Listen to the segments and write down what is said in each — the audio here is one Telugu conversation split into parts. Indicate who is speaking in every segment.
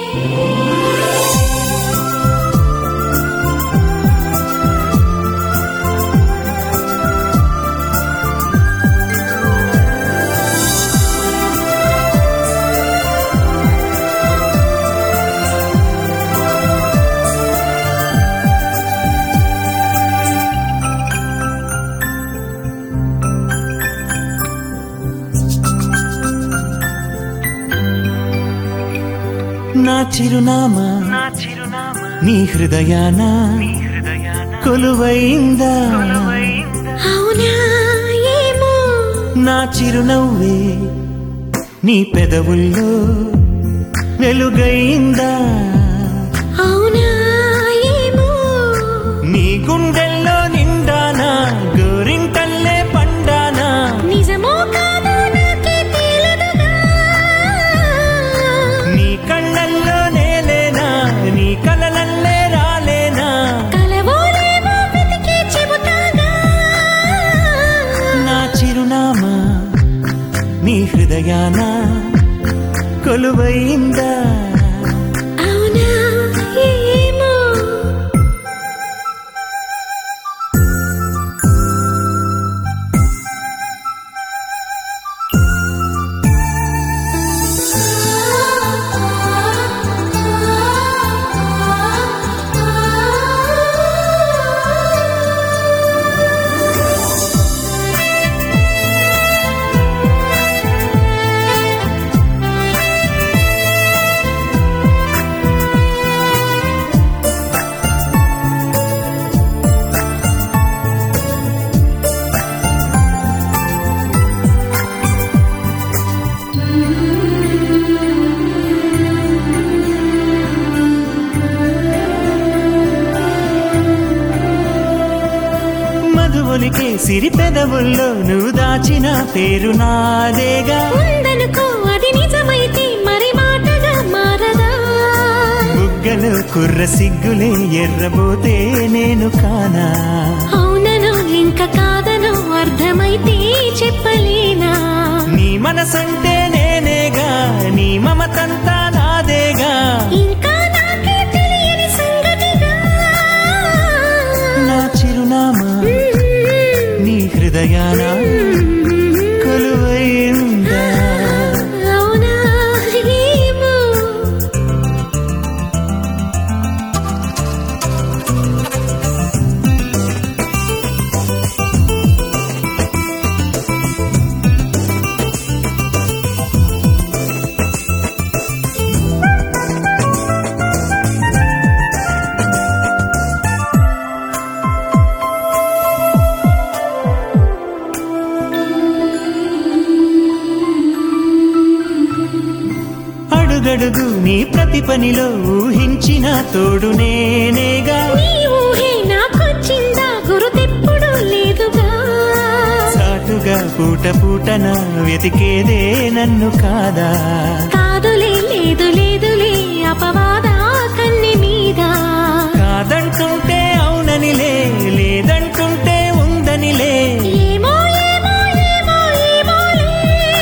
Speaker 1: నా చిరునామా నీ హృదయాన కొలువైందా
Speaker 2: అవునా ఏమో
Speaker 1: నా చిరునవ్వే నీ పెదవుల్లో వెలుగైందా
Speaker 2: అవునా ఏమో
Speaker 1: నీ గుండెల్లో నిండానా గోరింటల్లే పండానా
Speaker 2: నిజమో కాదో నాకే తేలదుగా
Speaker 1: నీ కళ్ళల్లో నేలేనా నీ కలలల్లే రాలేనా
Speaker 2: కలవో లేవో వెతికి చెబుతాగా
Speaker 1: నా చిరునామా నీ హృదయాన కొలువైందా
Speaker 2: అవునా ఏమో
Speaker 1: మధువులికే సిరి పెదవుల్లో నువ్వు దాచిన పేరు నాదేగా
Speaker 2: ఉందనుకో అది నిజమైతే మరి మాటగా మారదా
Speaker 1: బుగ్గలు కుర్ర సిగ్గులే ఎర్రబోతే నేను కానా
Speaker 2: అవునను ఇంక కాదను అర్థమైతే చెప్పలేనా
Speaker 1: నీ మనసంటే నేనేగా నీ మమతంతా నాదేగా
Speaker 2: ఇంకా నాకే తెలియని సంగతిగా
Speaker 1: నా చిరునామా నీ హృదయాన కొలువైందా
Speaker 2: అవునా ఏమో
Speaker 1: అడుగడుగు నీ ప్రతి పనిలో ఊహించిన తోడు నేనేగా
Speaker 2: నీ ఊహే నాకొచ్చిందా గురుతెప్పుడు లేదుగా
Speaker 1: సాటుగా పూట పూటన వెతికేదే నన్ను కాదా
Speaker 2: కాదులే లేదు లేదులే అపవాదా కన్నె మీద
Speaker 1: కాదంటుంటే అవుననిలే లేదంటుంటే ఉందనిలే
Speaker 2: ఏమో ఏమో ఏమో ఏమోలే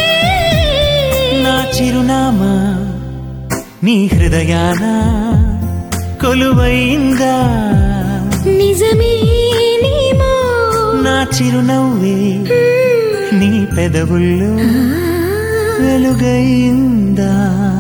Speaker 1: నా చిరునామా నీ హృదయాన కొలువైందా
Speaker 2: నిజమేనేమో
Speaker 1: నా చిరునవ్వే నీ పెదవుల్లో వెలుగైందా